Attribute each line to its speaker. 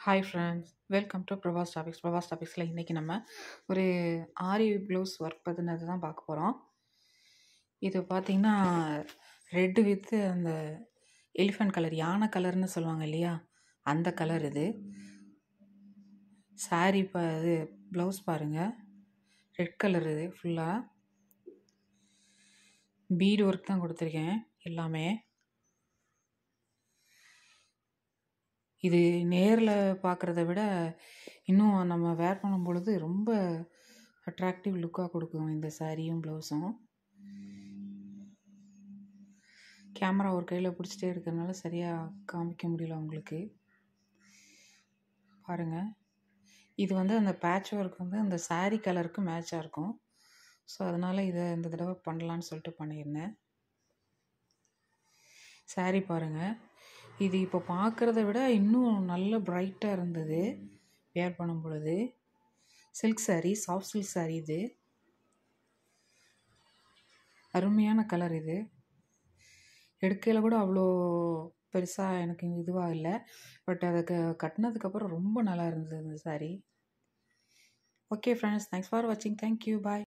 Speaker 1: hi friends welcome to Prabhas topics Prabhas டாபிக்ஸில் இன்றைக்கி நம்ம ஒரு ஆரி ப்ளவுஸ் ஒர்க் பற்றினது தான் பார்க்க போகிறோம் இது பார்த்திங்கன்னா ரெட்டு வித்து அந்த எலிஃபண்ட் கலர் யானை கலர்னு சொல்லுவாங்க இல்லையா அந்த கலர் இது சாரீ ப இது ப்ளவுஸ் பாருங்கள் ரெட் கலர் இது ஃபுல்லாக பீடு ஒர்க் தான் கொடுத்துருக்கேன் எல்லாமே இது நேரில் பார்க்குறத விட இன்னும் நம்ம வேர் பண்ணும் பொழுது ரொம்ப அட்ராக்டிவ் லுக்காக கொடுக்கும் இந்த சாரியும் ப்ளவுஸும் கேமரா ஒரு கையில் பிடிச்சிட்டே இருக்கிறதுனால சரியாக காமிக்க முடியல உங்களுக்கு பாருங்கள் இது வந்து அந்த பேட்ச் ஒர்க் வந்து அந்த சாரீ கலருக்கு மேட்சாக இருக்கும் ஸோ அதனால் இதை இந்த தடவை பண்ணலான்னு சொல்லிட்டு பண்ணியிருந்தேன் சாரீ பாருங்கள் இது இப்போ பார்க்குறத விட இன்னும் நல்ல பிரைட்டாக இருந்தது வேர் பண்ணும் பொழுது silk sari soft silk sari இது அருமையான கலர் இது எடுக்கையில் கூட அவ்வளோ பெருசாக எனக்கு இதுவாக இல்லை பட் அதை க கட்டினதுக்கப்புறம் ரொம்ப நல்லா இருந்தது இந்த sari okay friends thanks for வாட்சிங் தேங்க்யூ பாய்